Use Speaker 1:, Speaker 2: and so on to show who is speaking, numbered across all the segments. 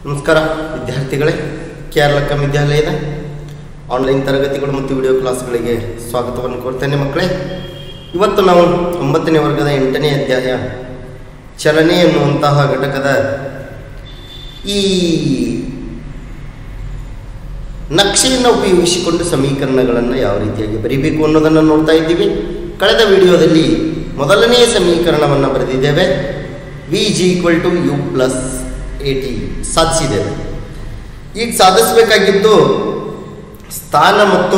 Speaker 1: ನಮಸ್ಕಾರ ವಿದ್ಯಾರ್ಥಿಗಳೇ ಕೇರಳಕ್ಕ ವಿದ್ಯಾಲಯದ ಆನ್ಲೈನ್ ತರಗತಿಗಳು ಮತ್ತು ವಿಡಿಯೋ ಕ್ಲಾಸ್ಗಳಿಗೆ ಸ್ವಾಗತವನ್ನು ಕೋರ್ತೇನೆ ಮಕ್ಕಳೇ ಇವತ್ತು ನಾವು ಒಂಬತ್ತನೇ ವರ್ಗದ ಎಂಟನೇ ಅಧ್ಯಾಯ ಚಲನೆ ಎನ್ನುವಂತಹ ಘಟಕದ ಈ ನಕ್ಷೆಯನ್ನು ಉಪಯೋಗಿಸಿಕೊಂಡು ಸಮೀಕರಣಗಳನ್ನು ಯಾವ ರೀತಿಯಾಗಿ ಬರೀಬೇಕು ಅನ್ನೋದನ್ನು ನೋಡ್ತಾ ಇದ್ದೀವಿ ಕಳೆದ ವಿಡಿಯೋದಲ್ಲಿ ಮೊದಲನೆಯ ಸಮೀಕರಣವನ್ನು ಬರೆದಿದ್ದೇವೆ V G equal to you plus A T ಸಾಧಿಸಿದ್ದೇವೆ ಈಗ ಸಾಧಿಸಬೇಕಾಗಿದ್ದು ಸ್ಥಾನ ಮತ್ತು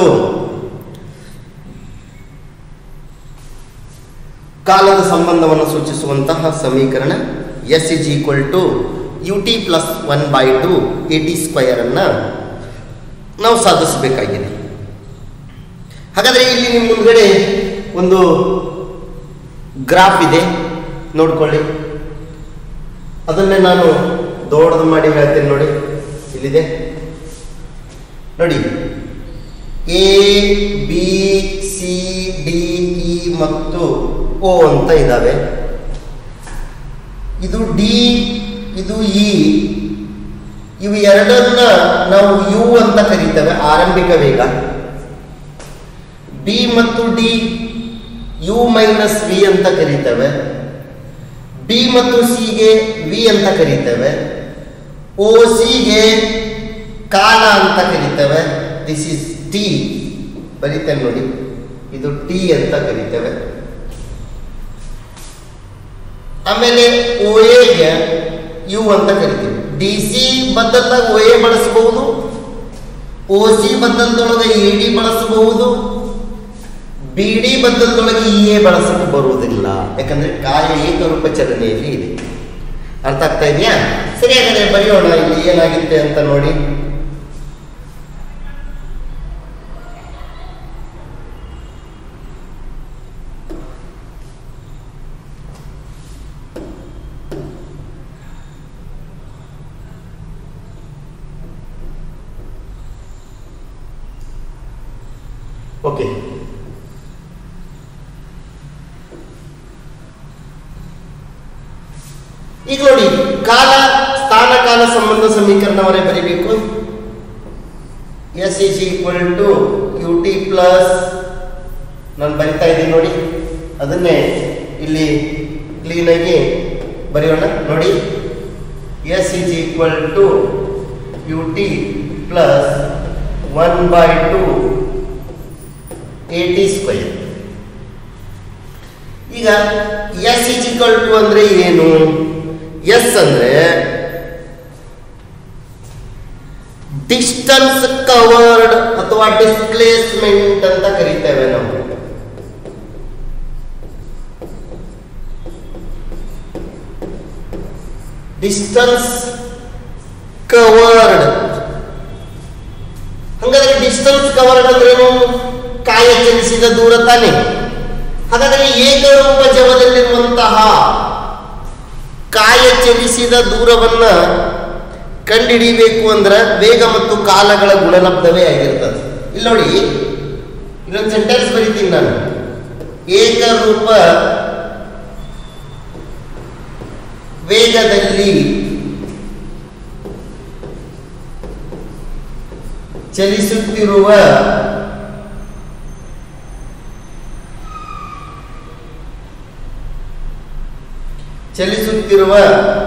Speaker 1: ಕಾಲದ ಸಂಬಂಧವನ್ನು ಸೂಚಿಸುವಂತಹ ಸಮೀಕರಣ S is equal to U T plus one by two A T ಸ್ಕ್ವಯರನ್ನು ನಾವು ಸಾಧಿಸಬೇಕಾಗಿದೆ ಹಾಗಾದರೆ ಇಲ್ಲಿ ನಿಮ್ಮ ಮುಂದ್ಗಡೆ ಒಂದು ಗ್ರಾಫ್ ಇದೆ ನೋಡ್ಕೊಳ್ಳಿ ಅದನ್ನೇ ನಾನು ದೊಡ್ಡದು ಮಾಡಿ ಹೇಳ್ತೇನೆ ನೋಡಿ ಇಲ್ಲಿದೆ ನೋಡಿ A B C D E ಮತ್ತು ಓ ಅಂತ ಇದ್ದಾವೆ ಇದು ಡಿ ಇದು ಇ ಇವು ಎರಡನ್ನ ನಾವು ಯು ಅಂತ ಕರೀತೇವೆ ಆರಂಭಿಕ ವೇಗ ಬಿ ಮತ್ತು ಡಿ ಯು ಮೈನಸ್ ವಿ ಅಂತ ಕರೀತೇವೆ ಬಿ ಮತ್ತು ಸಿಗೆ ವಿ ಅಂತ ಕರೀತೇವೆ ಓ ಸಿಗೆ ಕಾಲ ಅಂತ ಕರೀತೇವೆ ದಿಸ್ ಇಸ್ ಟಿ ಬರೀತೇನೆ ನೋಡಿ ಇದು ಟಿ ಅಂತ ಕರೀತೇವೆ ಆಮೇಲೆ ಓ ಎಗೆ ಯು ಅಂತ ಕರಿತೀವಿ ಡಿ ಸಿ ಬದ್ದಲ್ದಾಗ ಓ ಎ ಬಳಸಬಹುದು ಓ ಸಿ ಬದ್ದಲದೊಳಗೆ ಎ ಡಿ ಬಳಸಬಹುದು ಬಿ ಡಿ ಬದ್ದಲದೊಳಗೆ ಇ ಎ ಬಳಸಲು ಬರುವುದಿಲ್ಲ ಯಾಕಂದ್ರೆ ಕಾಯ ಏಕರೂಪ ಚಲನೆಯಲ್ಲಿ ಇದೆ ಅರ್ಥ ಆಗ್ತಾ ಇದೆಯಾ ಸರಿ ಹಾಗಾದ್ರೆ ಬರೆಯೋಣ ಇಲ್ಲಿ ಏನಾಗುತ್ತೆ ಅಂತ ನೋಡಿ ಓಕೆ ಈಗ ನೋಡಿ ಕಾಲ ಸ್ಥಾನ ಕಾಲ ಸಂಬಂಧ ಸಮೀಕರಣವರೇ ಬರೀಬೇಕು S is equal to U T plus ನಾನು ಬರಿತಾ ಇದ್ದೀನಿ ನೋಡಿ ಅದನ್ನೇ ಇಲ್ಲಿ ಕ್ಲೀನಾಗಿ ಬರೆಯೋಣ ನೋಡಿ S is equal to U T plus one by two A T square ಈಗ ಎಸ್ ಇಜಿಕಲ್ ಟು ಅಂದ್ರೆ ಏನು ಎಸ್ ಅಂದ್ರೆ ಡಿಸ್ಟನ್ಸ್ ಕವರ್ಡ್ ಅಥವಾ ಡಿಸ್ಪ್ಲೇಸ್ಮೆಂಟ್ ಅಂತ ಕರಿತೇವೆ ನಾವು ಡಿಸ್ಟನ್ಸ್ ಕವರ್ಡ್ ಹಂಗಾದ್ರೆ ಡಿಸ್ಟನ್ಸ್ ಕವರ್ಡ್ ಅಂದ್ರೇನು ಕಾಯ ಚಲಿಸಿದ ದೂರ ತಾನೆ ಹಾಗಾದರೆ ಏಕರೂಪ ಜವದಲ್ಲಿರುವಂತಹ ಕಾಯ ಚಲಿಸಿದ ದೂರವನ್ನ ಕಂಡುಹಿಡಿಬೇಕು ಅಂದ್ರೆ ವೇಗ ಮತ್ತು ಕಾಲಗಳ ಗುಣಲಬ್ಧವೇ ಆಗಿರ್ತದೆ ಇಲ್ಲಿ ನೋಡಿ ಇನ್ನೊಂದು ಸೆಂಟೆನ್ಸ್ ಬರೀತೀನಿ ನಾನು ಏಕರೂಪ ವೇಗದಲ್ಲಿ ಚಲಿಸುತ್ತಿರುವ ಚಲಿಸುತ್ತಿರುವ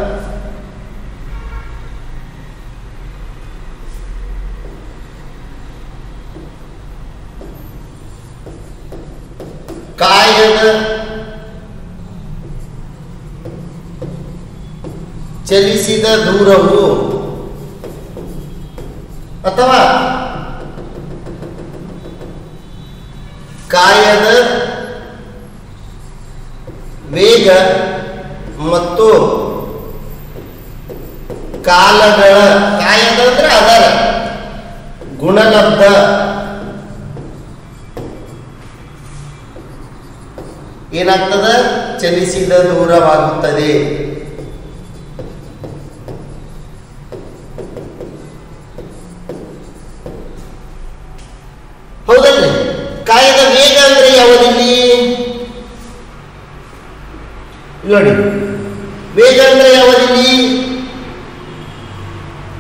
Speaker 1: ಕಾಯದ ಚಲಿಸಿದ ದೂರವು ಅಥವಾ ಕಾಯದ ವೇಗ ಮತ್ತು ಕಾಲಗಳ ಕಾಯದ ಅಂದ್ರೆ ಅದರ ಗುಣಲಬ್ಧ ಏನಾಗ್ತದ ಚಲಿಸಿದ ದೂರವಾಗುತ್ತದೆ ಹೌದಲ್ರಿ ಕಾಯದ ವೇಗ ಅಂದ್ರೆ ಯಾವುದಿಲ್ಲಿ ನೋಡಿ ವೇಗ ಅಂದ್ರೆ ಯಾವುದಿಲ್ಲಿ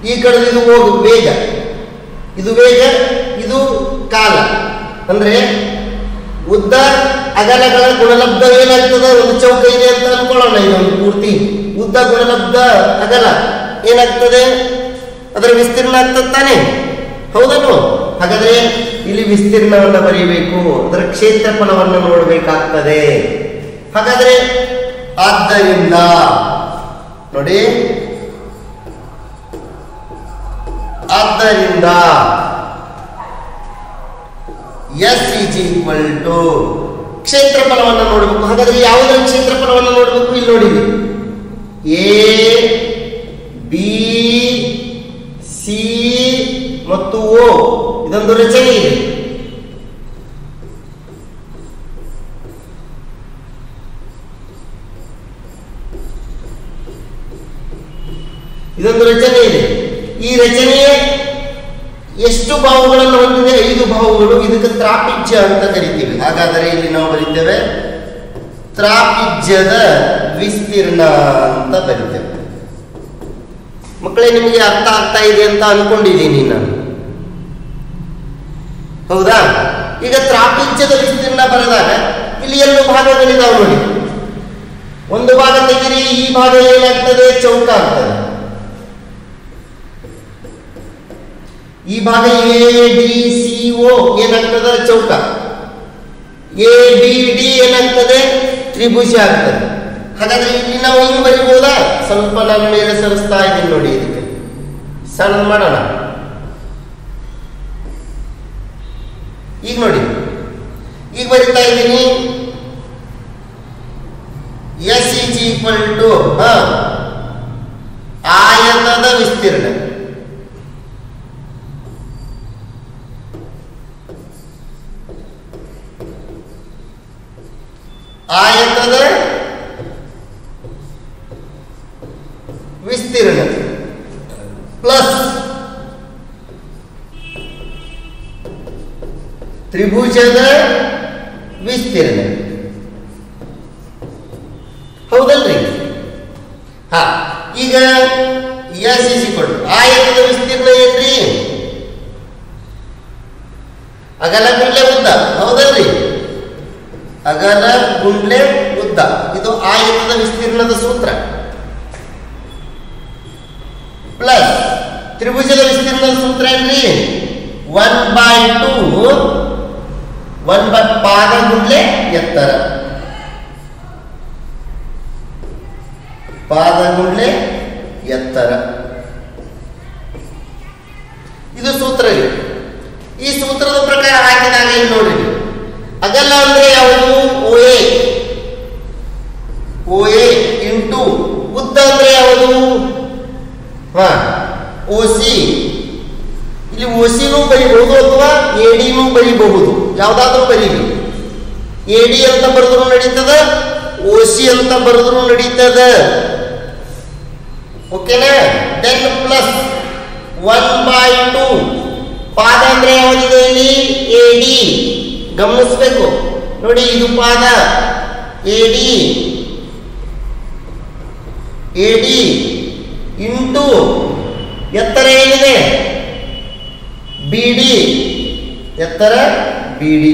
Speaker 1: ಈ ಕಡೆ ಇದು ಹೋಗು ವೇಗ ಇದು ವೇಗ ಇದು ಕಾಲ ಅಂದ್ರೆ ಉದ್ದ ಅಗಲಗಳ ಗುಣಲಬ್ಧ ಏನಾಗ್ತದೆ ಒಂದು ಚೌಕ ಇದೆ ಅಂತ ಅನ್ಕೊಳ್ಳೋಣ ಇದೊಂದು ಪೂರ್ತಿ ಉದ್ದ ಗುಣಲಬ್ಧ ಅಗಲ ಏನಾಗ್ತದೆ ಅದರ ವಿಸ್ತೀರ್ಣ ಆಗ್ತದೆ ತಾನೆ ಹೌದಲ್ವ ಹಾಗಾದ್ರೆ ಇಲ್ಲಿ ವಿಸ್ತೀರ್ಣವನ್ನು ಬರೀಬೇಕು ಅದರ ಕ್ಷೇತ್ರಫಲವನ್ನು ನೋಡಬೇಕಾಗ್ತದೆ ಹಾಗಾದ್ರೆ ಆದ್ದರಿಂದ ನೋಡಿ ಆದ್ದರಿಂದ ಎಸ್ ಇಸ್ ಈಕ್ವಲ್ ಟು ಕ್ಷೇತ್ರಫಲವನ್ನು ನೋಡಬೇಕು ಹಾಗಾದ್ರೆ ಯಾವುದರ ಕ್ಷೇತ್ರಫಲವನ್ನು ನೋಡಬೇಕು ಇಲ್ಲಿ ನೋಡಿ ಎ ಬಿ ಸಿ ಮತ್ತು ಓ ಇದೊಂದು ರಚನೆ ಇದೆ ಇದೊಂದು ರಚನೆ ಇದೆ ಈ ರಚನೆಯೇ ಎಷ್ಟು ಬಾಹುಗಳನ್ನು ಹೊಂದಿದೆ ಐದು ಬಾಹುಗಳು ಇದಕ್ಕೆ ತ್ರಾಪಿಜ್ಯ ಅಂತ ಕರಿತೀವಿ ಹಾಗಾದರೆ ಇಲ್ಲಿ ನಾವು ಬರೀತೇವೆ ತ್ರಾಪಿಜ್ಯದ ವಿಸ್ತೀರ್ಣ ಅಂತ ಬರೀತೇವೆ ಮಕ್ಕಳೇ ನಿಮಗೆ ಅರ್ಥ ಆಗ್ತಾ ಇದೆ ಅಂತ ಅನ್ಕೊಂಡಿದ್ದೀನಿ ನಾನು ಹೌದಾ ಈಗ ತ್ರಾಪಿಜ್ಯದ ವಿಸ್ತೀರ್ಣ ಬರೆದಾಗ ಇಲ್ಲಿ ಎರಡು ಭಾಗಗಳಿದಾವೆ ನೋಡಿ ಒಂದು ಭಾಗ ತೆಗಿರಿ ಈ ಭಾಗ ಏನಾಗ್ತದೆ ಚೌಕ ಆಗ್ತದೆ ಈ ಭಾಗ ಎ ಡಿ ಸಿ ಓ ಏನಾಗ್ತದೆ ಚೌಕ ಎ ಡಿ ಡಿ ಏನಾಗ್ತದೆ ತ್ರಿಭುಜ ಆಗ್ತದೆ ಹಾಗಾದ್ರೆ ಇಲ್ಲಿ ನಾವು ಹಿಂಗ್ ಬರಿಬಹುದಾ ಸ್ವಲ್ಪ ನಾನು ಮೇಲೆ ಸರಿಸ್ತಾ ಇದ್ದೀನಿ ನೋಡಿ ಇದಕ್ಕೆ ಸಣ್ಣ ಮಾಡೋಣ ಈಗ ನೋಡಿ ಈಗ ಬರಿತಾ ಇದ್ದೀನಿ ಎಸ್ ಇಸ್ ಈಕ್ವಲ್ ಟು ಆಯತದ ವಿಸ್ತೀರ್ಣ ಆಯತದ ವಿಸ್ತೀರ್ಣ ಪ್ಲಸ್ ತ್ರಿಭುಜದ ವಿಸ್ತೀರ್ಣ ಹೌದಲ್ರಿ ಹಾ ಈಗ ಎಸ್ ಇಸ್ ಈಕ್ವಲ್ ಆಯತದ ವಿಸ್ತೀರ್ಣ ಏನ್ರಿ ಅಗಲ ಗುಂಡ್ಲೆ ಉದ್ದ ಹೌದಲ್ರಿ ಅಗಲ ಗುಂಡ್ಲೆ ಉದ್ದ ಇದು ಆಯತದ ವಿಸ್ತೀರ್ಣದ ಸೂತ್ರ ಪ್ಲಸ್ ತ್ರಿಭುಜದ ವಿಸ್ತೀರ್ಣದ ಸೂತ್ರ ಏನ್ರಿ one by two one by ಪಾದ ಗುಂಡ್ಲೆ ಎತ್ತರ ಪಾದ ಗುಂಡ್ಲೆ ಎತ್ತರ ಇದು ಸೂತ್ರ ಇದೆ ಈ ಸೂತ್ರದ ಪ್ರಕಾರ ಹಾಕಿದಾಗ ಇಲ್ಲಿ ನೋಡಿ ಅಗಲ ಅಂದ್ರೆ ಯಾವುದು O A O A into ಉದ್ದ ಅಂದ್ರೆ ಯಾವುದು ಹಾ ಓ ಸಿ ಇಲ್ಲಿ ಓ ಸಿನೂ ಬರಿಬಹುದು ಅಥವಾ ಎ ಡಿನೂ ಬರಿಬಹುದು ಯಾವ್ದಾದ್ರೂ ಬರೀರಿ ಎ ಡಿ ಅಂತ ಬರೆದ್ರು ನಡೀತದ ಓ ಸಿ ಅಂತ ಬರೆದ್ರು ನಡೀತದ ಓಕೆನಾ then plus one by two ಪಾದ ಅಂದ್ರೆ ಯಾವ್ದಿದೆ ಇಲ್ಲಿ ಎ ಡಿ ಗಮನಿಸ್ಬೇಕು ನೋಡಿ ಇದು ಪಾದ A D A D into ಎತ್ತರ ಏನಿದೆ ಬಿ ಡಿ ಎತ್ತರ ಬಿ ಡಿ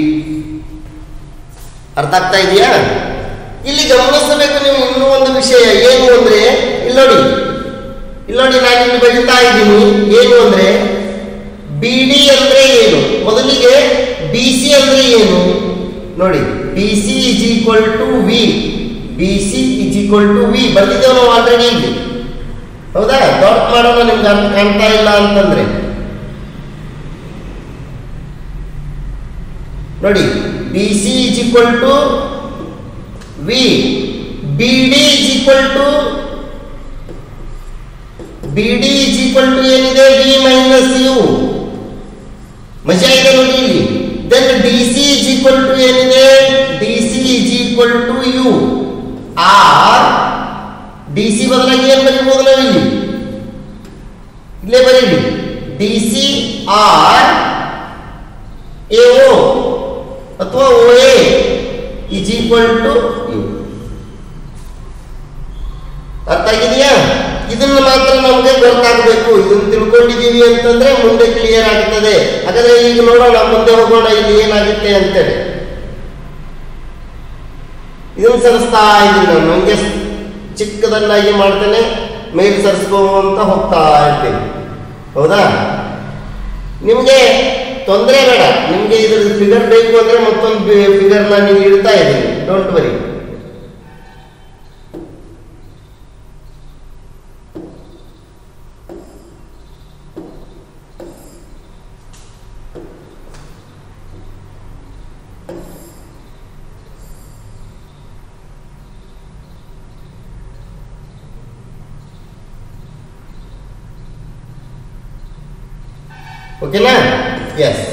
Speaker 1: ಅರ್ಥ ಆಗ್ತಾ ಇದೆಯಾ ಇಲ್ಲಿ ಗಮನಿಸಬೇಕು ನೀವು ಇನ್ನೂ ಒಂದು ವಿಷಯ ಏನು ಅಂದ್ರೆ ಇಲ್ಲಿ ನೋಡಿ ಇಲ್ಲಿ ನೋಡಿ ನಾನು ಇಲ್ಲಿ ಬರೀತಾ ಇದ್ದೀನಿ ಏನು ಅಂದ್ರೆ ಬಿ ಡಿ ಅಂದ್ರೆ ಏನು ಮೊದಲಿಗೆ ಬಿ ಸಿ ಅಂದ್ರೆ ಏನು ನೋಡಿ B C is equal to V B C is equal to V ಬರ್ತಿದ್ದೇವೆ ನಾವು ಆಲ್ರೆಡಿ ಇಲ್ಲಿ ಹೌದಾ ದೊಡ್ಡ ಮಾಡೋಣ ನಿಮ್ಗೆ ಅರ್ಥ ಕಾಣ್ತಾ ಇಲ್ಲ ಅಂತಂದ್ರೆ ನೋಡಿ B C is equal to V B D is equal to B D is equal to ಏನಿದೆ ವಿ ಮೈನಸ್ ಯು ಮಜಾ ಇದೆ ನೋಡಿ ಇಲ್ಲಿ then D C is equal to ಏನಿದೆ D C is equal to U or D C ಬದಲಾಗಿ ಏನ್ ಬರೀಬಹುದು ನಾವು ಇಲ್ಲಿ ಇಲ್ಲೇ ಬರೀರಿ D C or A O ಅಥವಾ O A is equal to U ಅರ್ಥ ಆಗಿದೆಯಾ ಇದನ್ನ ಮಾತ್ರ ನಮಗೆ ಗೊತ್ತಾಗಬೇಕು ಇದನ್ನ ತಿಳ್ಕೊಂಡಿದೀವಿ ಅಂತಂದ್ರೆ ಮುಂದೆ ಕ್ಲಿಯರ್ ಆಗ್ತದೆ ಹಾಗಾದ್ರೆ ಈಗ ನೋಡೋಣ ಮುಂದೆ ಹೋಗೋಣ ಇಲ್ಲಿ ಏನಾಗುತ್ತೆ ಅಂತೇಳಿ ಇದನ್ನ ಸರಿಸ್ತಾ ಇದ್ದೀನಿ ನಾನು ನನಗೆ ಚಿಕ್ಕದನ್ನಾಗಿ ಮಾಡ್ತೇನೆ ಮೇಲ್ ಸರಿಸ್ಕೊಂತ ಹೋಗ್ತಾ ಇರ್ತೀನಿ ಹೌದಾ ನಿಮಗೆ ತೊಂದರೆ ಬೇಡ ನಿಮಗೆ ಇದ್ರ ಫಿಗರ್ ಬೇಕು ಅಂದ್ರೆ ಮತ್ತೊಂದು ಫಿಗರ್ನ ನೀವು ಇಡ್ತಾ ಇದ್ದೀನಿ ಡೋಂಟ್ ವರಿ ಓಕೆನಾ ಎಸ್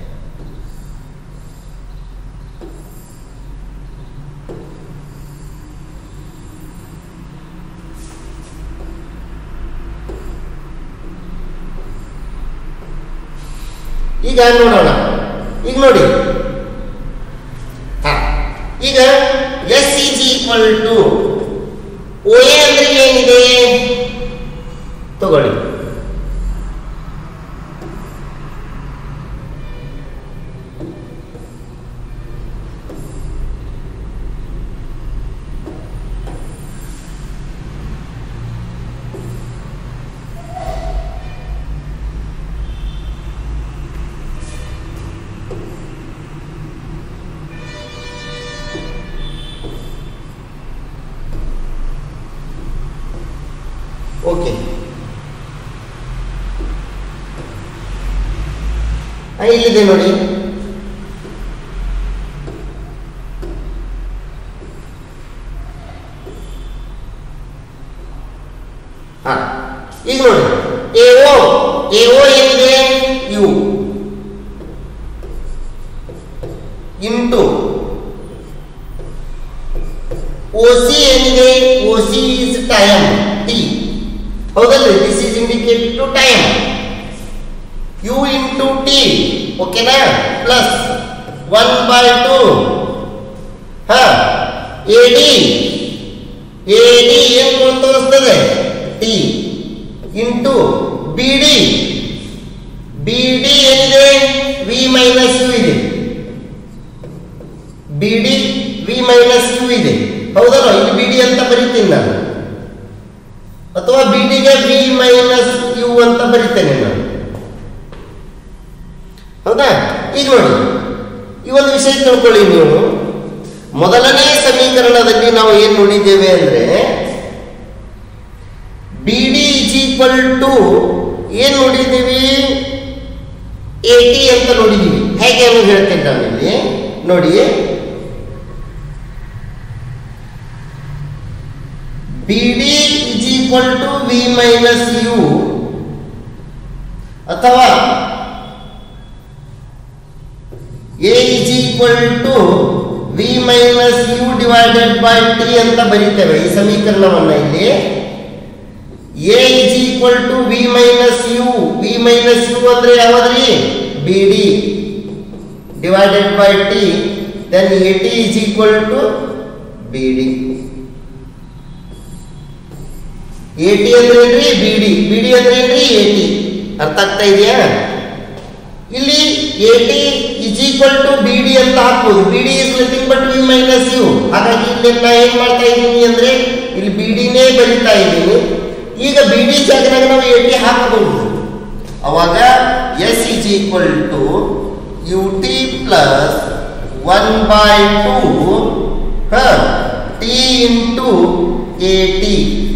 Speaker 1: ಈಗ ನೋಡೋಣ ಈಗ ನೋಡಿ ಹಾ ಈಗ S is equal to O A ಅಂದ್ರೆ ಏನಿದೆ ತಗೊಳ್ಳಿ ಓಕೆ ಇಲ್ಲಿದೆ ನೋಡಿ ಹಾ ಈಗ ನೋಡಿ ಎ ಓ ಎ ಓ ಏನಿದೆ ಯು ಇಂಟು ಓ ಸಿ ಏನಿದೆ O C is time T ಹೌದಲ್ರಿ this is indicate to time U into T ಓಕೆನಾ ಪ್ಲಸ್ ಒನ್ ಬೈ ಟು ಹಾ ಎ ಡಿ ಎ ಡಿ ಏನು ತೋರಿಸ್ತದೆ T into B D B D ಏನಿದೆ V minus U ಇದೆ B D V minus U ಇದೆ ಹೌದಲ್ಲ ಇಲ್ಲಿ ಬಿ ಡಿ ಅಂತ ಬರಿತೀನಿ ನಾನು ಅಥವಾ ಬಿ ಡಿಗೆ ವಿ ಮೈನಸ್ ಯು ಅಂತ ಬರಿತೇನೆ ನಾನು ಹೌದಾ ಈಗ ನೋಡಿ ಈ ಒಂದು ವಿಷಯ ತಿಳ್ಕೊಳ್ಳಿ ನೀವು ಮೊದಲನೇ ಸಮೀಕರಣದಲ್ಲಿ ನಾವು ಏನು ನೋಡಿದ್ದೇವೆ ಅಂದ್ರೆ B D is equal to ಏನ್ ನೋಡಿದ್ದೀವಿ ಎ ಟಿ ಅಂತ ನೋಡಿದ್ದೀವಿ ಹೇಗೆ ಅಂತ ಹೇಳ್ತೇನೆ ನಾನಿಲ್ಲಿ ನೋಡಿ B D is equal to V minus U ಅಥವಾ A is equal to V minus U divided by T ಅಂತ ಬರೀತೇವೆ ಈ ಸಮೀಕರಣವನ್ನ ಇಲ್ಲಿ A is equal to V minus U V minus U ಅಂದ್ರೆ ಯಾವ್ದ್ರಿ B D divided by T then A T is equal to B D A T ಅಂದ್ರೆ ಏನ್ರಿ B D B D ಅಂದ್ರೆ ಏನ್ರಿ ಎ ಟಿ ಅರ್ಥ ಆಗ್ತಾ ಇದೆಯಾ ಇಲ್ಲಿ A T is equal to B D ಅಂತ ಹಾಕ್ಬೋದು B D is nothing but V minus U ಹಾಗಾಗಿ ಇಲ್ಲಿ ನಾ ಏನ್ ಮಾಡ್ತಾ ಇದ್ದೀನಿ ಅಂದ್ರೆ ಇಲ್ಲಿ ಬಿ ಡಿನೇ ಬರಿತಾ ಇದ್ದೀನಿ ಈಗ ಬಿ ಡಿ ಜಾಗದಾಗ ನಾವು ಎ ಟಿ ಹಾಕಬಹುದು ಅವಾಗ S is equal to U T plus one by two T into A T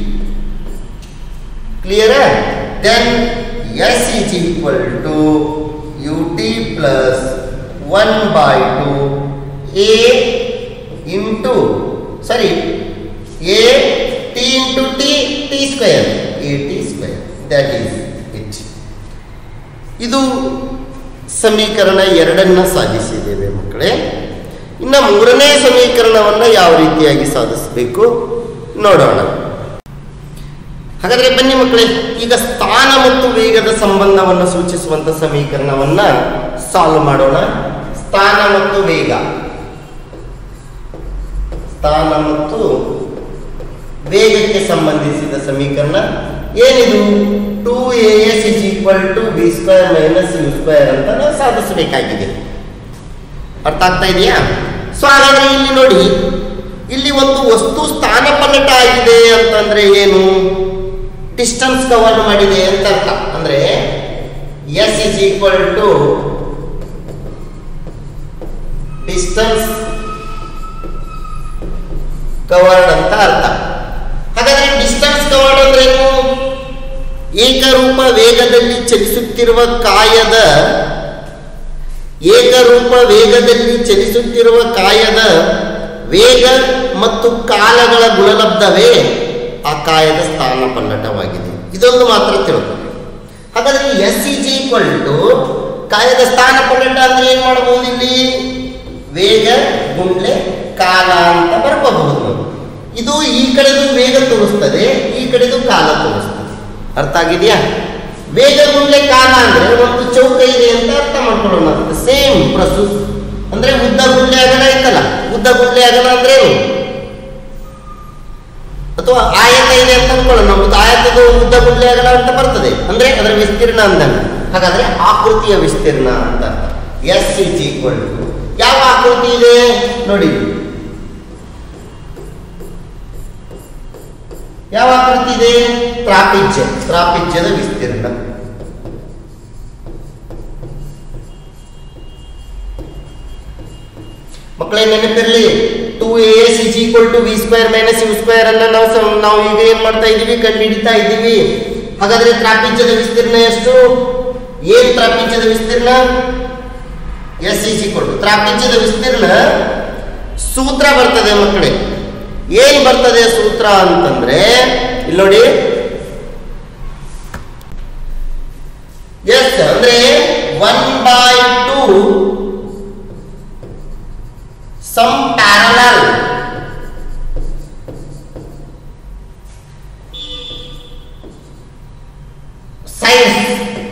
Speaker 1: clear then S is equal to U T plus one by two A into sorry A T into T T square A T square that is it ಇದು ಸಮೀಕರಣ ಎರಡನ್ನ ಸಾಧಿಸಿದ್ದೇವೆ ಮಕ್ಕಳೇ ಇನ್ನು ಮೂರನೇ ಸಮೀಕರಣವನ್ನು ಯಾವ ರೀತಿಯಾಗಿ ಸಾಧಿಸಬೇಕು ನೋಡೋಣ ಹಾಗಾದ್ರೆ ಬನ್ನಿ ಮಕ್ಕಳೇ ಈಗ ಸ್ಥಾನ ಮತ್ತು ವೇಗದ ಸಂಬಂಧವನ್ನು ಸೂಚಿಸುವಂತ ಸಮೀಕರಣವನ್ನ ಸಾಲ್ವ್ ಮಾಡೋಣ ಸ್ಥಾನ ಮತ್ತು ವೇಗ ಸ್ಥಾನ ಮತ್ತು ವೇಗಕ್ಕೆ ಸಂಬಂಧಿಸಿದ ಸಮೀಕರಣ ಏನಿದು two A S is equal to B square minus U square ಅಂತ ನಾವು ಸಾಧಿಸಬೇಕಾಗಿದೆ ಅರ್ಥ ಆಗ್ತಾ ಇದೆಯಾ ಸೊ ಹಾಗಾದ್ರೆ ಇಲ್ಲಿ ನೋಡಿ ಇಲ್ಲಿ ಒಂದು ವಸ್ತು ಸ್ಥಾನಪಲ್ಲಟ ಆಗಿದೆ ಅಂತಂದ್ರೆ ಏನು ಡಿಸ್ಟನ್ಸ್ ಕವರ್ ಮಾಡಿದೆ ಅಂತ ಅರ್ಥ ಅಂದ್ರೆ S is equal to distance covered ಅಂತ ಅರ್ಥ ಹಾಗಾದ್ರೆ ಡಿಸ್ಟನ್ಸ್ ಕವರ್ಡ್ ಅಂದ್ರೆ ಏನು ಏಕರೂಪ ವೇಗದಲ್ಲಿ ಚಲಿಸುತ್ತಿರುವ ಕಾಯದ ಏಕರೂಪ ವೇಗದಲ್ಲಿ ಚಲಿಸುತ್ತಿರುವ ಕಾಯದ ವೇಗ ಮತ್ತು ಕಾಲಗಳ ಗುಣಲಬ್ಧವೇ ಆ ಕಾಯದ ಸ್ಥಾನ ಪಲ್ಲಟವಾಗಿದೆ ಇದೊಂದು ಮಾತ್ರ ತಿಳ್ಕೊಳ್ಳಿ ಹಾಗಾದ್ರೆ ಎಸ್ ಇಸ್ ಈಕ್ವಲ್ ಟು ಕಾಯದ ಸ್ಥಾನ ಪಲ್ಲಟ ಅಂದ್ರೆ ಏನ್ ಮಾಡಬಹುದು ಇಲ್ಲಿ ವೇಗ ಗುಂಡ್ಲೆ ಕಾಲ ಅಂತ ಬರ್ಕೋಬಹುದು ನಾವು ಇದು ಈ ಕಡೆದು ವೇಗ ತೋರಿಸ್ತದೆ ಈ ಕಡೆದು ಕಾಲ ತೋರಿಸ್ತದೆ ಅರ್ಥ ಆಗಿದೆಯಾ ವೇಗ ಗುಂಡ್ಲೆ ಕಾಲ ಅಂದ್ರೆ ಒಂದು ಚೌಕ ಇದೆ ಅಂತ ಅರ್ಥ ಮಾಡ್ಕೊಳ್ಳೋಣ ಸೇಮ್ ಪ್ರಸು ಅಂದ್ರೆ ಉದ್ದ ಗುಂಡ್ಲೆ ಅಗಲ ಐತಲ್ಲ ಉದ್ದ ಗುಂಡ್ಲೆ ಅಗಲ ಅಂದ್ರೆ ಏನು ಅಥವಾ ಆಯತ ಇದೆ ಅಂತ ಅನ್ಕೊಳ್ಳೋಣ ಉದ್ದ ಆಯತದ ಉದ್ದ ಗುಂಡ್ಲೆ ಅಗಲ ಅಂತ ಬರ್ತದೆ ಅಂದ್ರೆ ಅದರ ವಿಸ್ತೀರ್ಣ ಅಂದಂಗ ಹಾಗಾದ್ರೆ ಆಕೃತಿಯ ವಿಸ್ತೀರ್ಣ ಅಂತ ಎಸ್ ಇಸ್ ಈಕ್ವಲ್ ಟು ಯಾವ ಆಕೃತಿ ಇದೆ ನೋಡಿ ಯಾವ ಆಕೃತಿ ಇದೆ ತ್ರಾಪಿಜ್ಯ ತ್ರಾಪಿಜ್ಯದ ವಿಸ್ತೀರ್ಣ ಮಕ್ಕಳೇ ನೆನಪಿರಲಿ two A S is equal to V square minus U square ಅನ್ನ ನಾವು ಸಂ- ನಾವು ಈಗ ಏನ್ ಮಾಡ್ತಾ ಇದೀವಿ ಕಂಡು ಹಿಡಿತಾ ಇದ್ದೀವಿ ಹಾಗಾದ್ರೆ ತ್ರಾಪಿಜ್ಯದ ವಿಸ್ತೀರ್ಣ ಎಷ್ಟು ಏನ್ ತ್ರಾಪಿಜ್ಯದ ವಿಸ್ತೀರ್ಣ ಎಸ್ ಇಸ್ ಈಕ್ವಲ್ ಟು ತ್ರಾಪಿಜ್ಯದ ವಿಸ್ತೀರ್ಣ ಸೂತ್ರ ಬರ್ತದೆ ಮಕ್ಕಳೇ ಏನ್ ಬರ್ತದೆ ಸೂತ್ರ ಅಂತಂದ್ರೆ ಇಲ್ಲಿ ನೋಡಿ ಎಸ್ ಅಂದ್ರೆ one by two sum parallel sides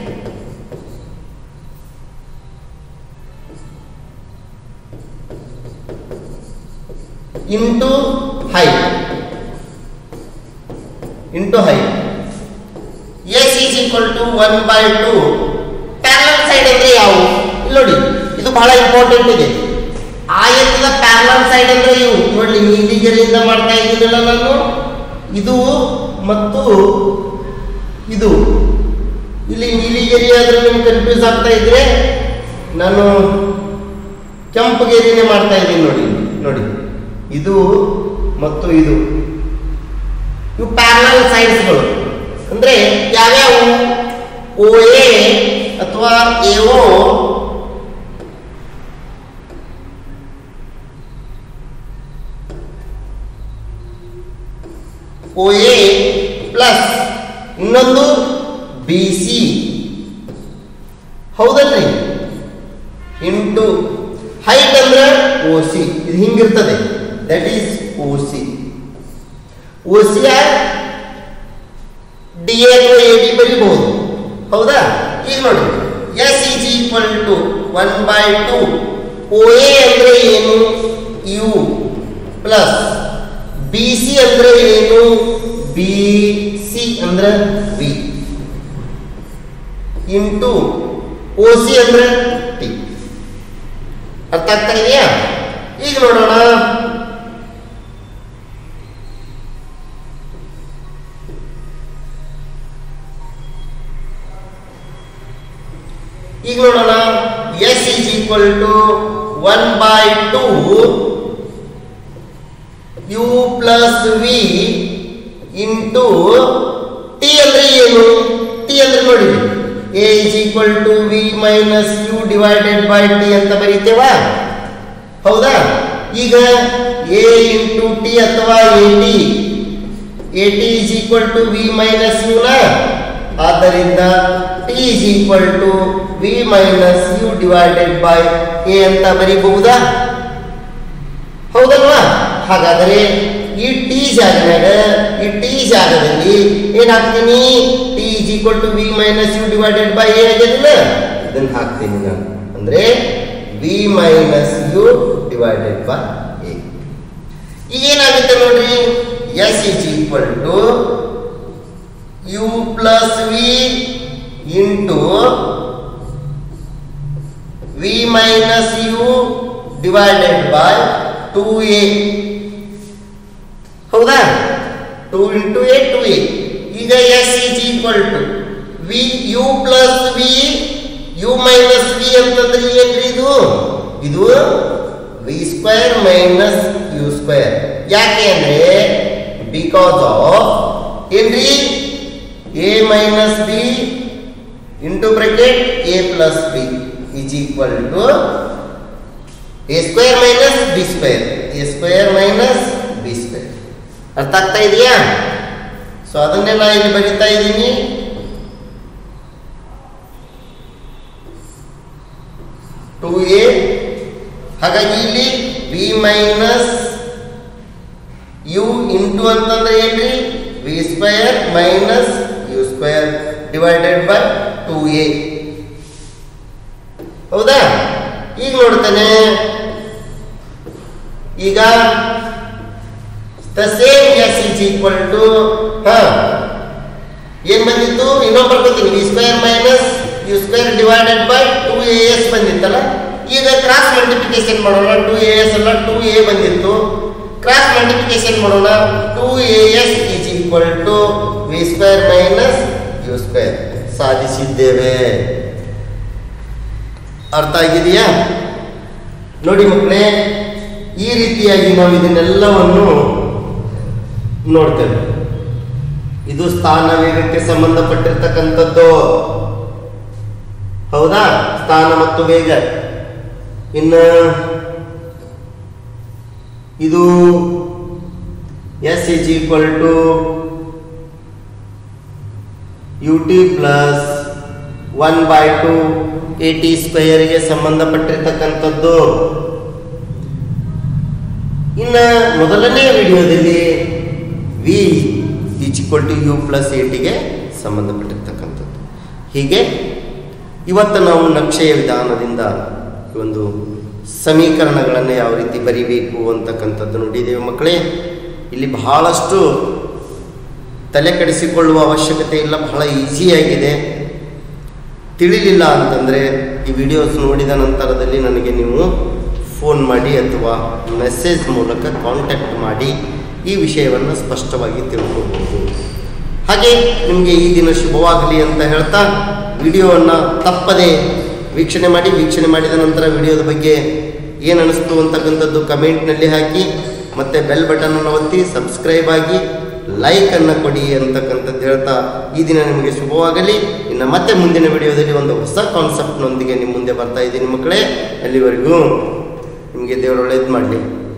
Speaker 1: into height into height S is equal to one by two parallel side ಅಂದ್ರೆ ಯಾವು ಇಲ್ಲಿ ನೋಡಿ ಇದು ಬಹಳ ಇಂಪಾರ್ಟೆಂಟ್ ಇದೆ ಆಯತದ ಪ್ಯಾರಲಲ್ ಸೈಡ್ ಅಂದ್ರೆ ಇವು ನೋಡಿ ನೀಲಿಗೆರೆಯಿಂದ ಮಾಡ್ತಾ ಇದ್ದೀನಲ್ಲ ನಾನು ಇದು ಮತ್ತು ಇದು ಇಲ್ಲಿ ನೀಲಿಗೆರೆ ಆದ್ರೆ ನಿಮ್ಗೆ ಕನ್ಫ್ಯೂಸ್ ಆಗ್ತಾ ಇದ್ರೆ ನಾನು ಕೆಂಪು ಗೆರೆನೇ ಮಾಡ್ತಾ ಇದ್ದೀನಿ ನೋಡಿ ನೋಡಿ ಇದು ಮತ್ತು ಇದು ಇವು ಪ್ಯಾರಲಲ್ ಸೈಡ್ಸ್ಗಳು ಅಂದ್ರೆ ಯಾವ್ಯಾವು ಓ ಎ ಅಥವಾ ಎಒ ಓ ಎ ಪ್ಲಸ್ ಇನ್ನೊಂದು ಬಿ ಸಿ ಹೌದಲ್ರಿ ಇಂಟು ಹೈಟ್ ಅಂದ್ರೆ ಓ ಸಿ ಇದು ಹಿಂಗಿರ್ತದೆ that is O C O C D A ಅಥವಾ ಎ ಡಿ ಬರೀಬಹುದು ಹೌದಾ ಈಗ ನೋಡಿ S is equal to one by two O A ಅಂದ್ರೆ ಏನು ಯು ಪ್ಲಸ್ ಬಿ ಸಿ ಅಂದ್ರೆ ಏನು ಬಿ ಸಿ ಅಂದ್ರೆ ಬಿ ಇಂಟು ಓ ಸಿ ಅಂದ್ರೆ ಟಿ ಅರ್ಥ ಆಗ್ತಾ ಇದೆಯಾ ಈಗ ನೋಡೋಣ ಈಗ ನೋಡೋಣ S is equal to one by two you plus V into T ಅಂದ್ರೆ ಏನು ಟಿ ಅಂದ್ರೆ ನೋಡಿ A is equal to V minus U divided by T ಅಂತ ಬರೀತೇವಾ ಹೌದಾ ಈಗ ಎ ಇಂಟು ಟಿ ಅಥವಾ A T A T is equal to V minus U ನ ಆದ್ದರಿಂದ T is equal to V minus U divided by A ಅಂತ ಬರೀಬಹುದಾ ಹೌದಲ್ವಾ ಹಾಗಾದರೆ ಈ ಟಿ ಜಾಗದಾಗ ಈ ಟಿ ಜಾಗದಲ್ಲಿ ಏನ್ ಹಾಕ್ತೀನಿ T is equal to V minus U divided by A ಆಗಿದಿಲ್ಲ ಇದನ್ನ ಹಾಕ್ತೀನಿ ನಾನು ಅಂದ್ರೆ V minus U divided by A ಈಗ ಏನಾಗುತ್ತೆ ನೋಡ್ರಿ S is equal to you plus V into V minus U divided by two A ಹೌದಾ two into A to A ಈಗ S is equal to V U plus V U minus V ಅಂತಂದ್ರೆ ಏನ್ರಿ ಇದು ಇದು V square minus U square ಯಾಕೆ ಅಂದ್ರೆ because of ಏನ್ರಿ A minus B into bracket A plus B is equal to A square minus B square A square minus B square ಅರ್ಥ ಆಗ್ತಾ ಇದೆಯಾ ಸೊ ಅದನ್ನೇ ನಾ ಇಲ್ಲಿ ಬರಿತಾ ಇದ್ದೀನಿ ಟು ಎ ಹಾಗಾಗಿ ಇಲ್ಲಿ ಬಿ ಮೈನಸ್ ಯು ಇಂಟು ಅಂತಂದ್ರೆ ಏನ್ರಿ V square minus U square divided by two A ಹೌದಾ ಈಗ ನೋಡ್ತಾನೆ ಈಗ the same S is equal to ಹಾ ಏನ್ ಬಂದಿತ್ತು ಇನ್ನೊಂದು ಬರ್ಕೋತೀನಿ V square minus U square divided by two A S ಬಂದಿತ್ತಲ್ಲ ಈಗ ಕ್ರಾಸ್ ಮಲ್ಟಿಪ್ಲಿಕೇಶನ್ ಮಾಡೋಣ ಟು ಎ ಎಸ್ ಅಲ್ಲ ಟು ಎ ಬಂದಿತ್ತು ಕ್ರಾಸ್ ಮಲ್ಟಿಪ್ಲಿಕೇಶನ್ ಮಾಡೋಣ two A S is equal to V square minus U square ಸಾಧಿಸಿದ್ದೇವೆ ಅರ್ಥ ಆಗಿದೆಯಾ ನೋಡಿ ಮಕ್ಕಳೇ ಈ ರೀತಿಯಾಗಿ ನಾವು ಇದನ್ನೆಲ್ಲವನ್ನು ನೋಡ್ತೇವೆ ಇದು ಸ್ಥಾನ ವೇಗಕ್ಕೆ ಸಂಬಂಧಪಟ್ಟಿರ್ತಕ್ಕಂಥದ್ದು ಹೌದಾ ಸ್ಥಾನ ಮತ್ತು ವೇಗ ಇನ್ನು ಇದು s is equal to U T plus one by two A t ಸ್ಕ್ವಯರ್ಗೆ ಸಂಬಂಧಪಟ್ಟಿರ್ತಕ್ಕಂಥದ್ದು ಇನ್ನು ಮೊದಲನೇ ವಿಡಿಯೋದಲ್ಲಿ v is equal to you plus a ಟಿಗೆ ಸಂಬಂಧಪಟ್ಟಿರ್ತಕ್ಕಂಥದ್ದು ಹೀಗೆ ಇವತ್ತು ನಾವು ನಕ್ಷೆಯ ವಿಧಾನದಿಂದ ಈ ಒಂದು ಸಮೀಕರಣಗಳನ್ನು ಯಾವ ರೀತಿ ಬರಿಬೇಕು ಅಂತಕ್ಕಂಥದ್ದು ನೋಡಿದ್ದೇವೆ ಮಕ್ಕಳೇ ಇಲ್ಲಿ ಬಹಳಷ್ಟು ತಲೆ ಕೆಡಿಸಿಕೊಳ್ಳುವ ಅವಶ್ಯಕತೆ ಇಲ್ಲ ಬಹಳ ಈಸಿಯಾಗಿದೆ ತಿಳಿಲಿಲ್ಲ ಅಂತಂದರೆ ಈ ವಿಡಿಯೋಸ್ ನೋಡಿದ ನಂತರದಲ್ಲಿ ನನಗೆ ನೀವು ಫೋನ್ ಮಾಡಿ ಅಥವಾ ಮೆಸೇಜ್ ಮೂಲಕ ಕಾಂಟ್ಯಾಕ್ಟ್ ಮಾಡಿ ಈ ವಿಷಯವನ್ನು ಸ್ಪಷ್ಟವಾಗಿ ತಿಳ್ಕೊಬೋದು ಹಾಗೆ ನಿಮಗೆ ಈ ದಿನ ಶುಭವಾಗಲಿ ಅಂತ ಹೇಳ್ತಾ ವಿಡಿಯೋವನ್ನು ತಪ್ಪದೆ ವೀಕ್ಷಣೆ ಮಾಡಿ ವೀಕ್ಷಣೆ ಮಾಡಿದ ನಂತರ ವಿಡಿಯೋದ ಬಗ್ಗೆ ಏನು ಅನಿಸ್ತು ಅಂತಕ್ಕಂಥದ್ದು ಕಮೆಂಟ್ನಲ್ಲಿ ಹಾಕಿ ಮತ್ತು ಬೆಲ್ ಬಟನನ್ನು ಒತ್ತಿ ಸಬ್ಸ್ಕ್ರೈಬ್ ಆಗಿ ಲೈಕನ್ನು ಕೊಡಿ ಅಂತಕ್ಕಂಥದ್ದು ಹೇಳ್ತಾ ಈ ದಿನ ನಿಮಗೆ ಶುಭವಾಗಲಿ ಇನ್ನು ಮತ್ತೆ ಮುಂದಿನ ವಿಡಿಯೋದಲ್ಲಿ ಒಂದು ಹೊಸ ಕಾನ್ಸೆಪ್ಟ್ನೊಂದಿಗೆ ನಿಮ್ಮ ಮುಂದೆ ಬರ್ತಾ ಇದ್ದೀನಿ ಮಕ್ಕಳೇ ಅಲ್ಲಿವರೆಗೂ ನಿಮಗೆ ದೇವರು ಒಳ್ಳೇದು ಮಾಡಲಿ